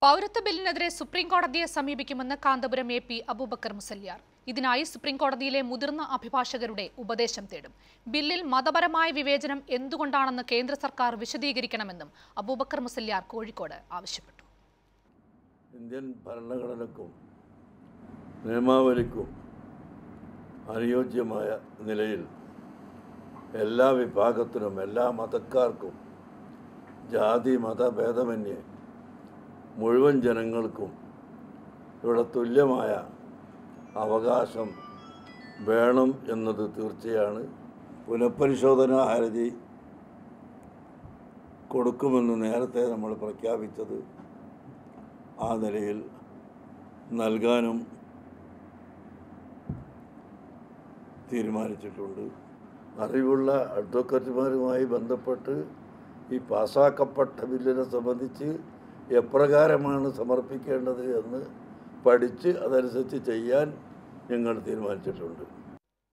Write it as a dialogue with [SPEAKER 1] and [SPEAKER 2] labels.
[SPEAKER 1] പൗരത്വ ബില്ലിനെതിരെ സുപ്രീം കോടതിയെ സമീപിക്കുമെന്ന് കാന്തപുരം എ പി അബൂബക്കർ മുസല്യാർ ഇതിനായി സുപ്രീം കോടതിയിലെ മുതിർന്ന അഭിഭാഷകരുടെ ഉപദേശം തേടും ബില്ലിൽ മതപരമായ വിവേചനം എന്തുകൊണ്ടാണെന്ന് കേന്ദ്ര സർക്കാർ വിശദീകരിക്കണമെന്നും അബൂബക്കർ മുസല്യാർ കോഴിക്കോട് ആവശ്യപ്പെട്ടു
[SPEAKER 2] ഇന്ത്യൻ ഭരണഘടനക്കും നിയമാവലിക്കും അനുയോജ്യമായ നിലയിൽ എല്ലാ വിഭാഗത്തിനും എല്ലാ മതക്കാർക്കും ജാതി മതഭേദമന്യേ മുഴുവൻ ജനങ്ങൾക്കും ഇവിടെ തുല്യമായ അവകാശം വേണം എന്നത് തീർച്ചയാണ് പുനഃപരിശോധനാ ഹർജി കൊടുക്കുമെന്ന് നേരത്തെ നമ്മൾ പ്രഖ്യാപിച്ചത് ആ നിലയിൽ നൽകാനും തീരുമാനിച്ചിട്ടുണ്ട് അറിവുള്ള അഡ്വക്കറ്റുമാരുമായി ബന്ധപ്പെട്ട് ഈ പാസ്സാക്കപ്പെട്ട ബില്ലിനെ സംബന്ധിച്ച് എപ്രകാരമാണ് സമർപ്പിക്കേണ്ടത് എന്ന് പഠിച്ച് അതനുസരിച്ച് ചെയ്യാൻ ഞങ്ങൾ തീരുമാനിച്ചിട്ടുണ്ട്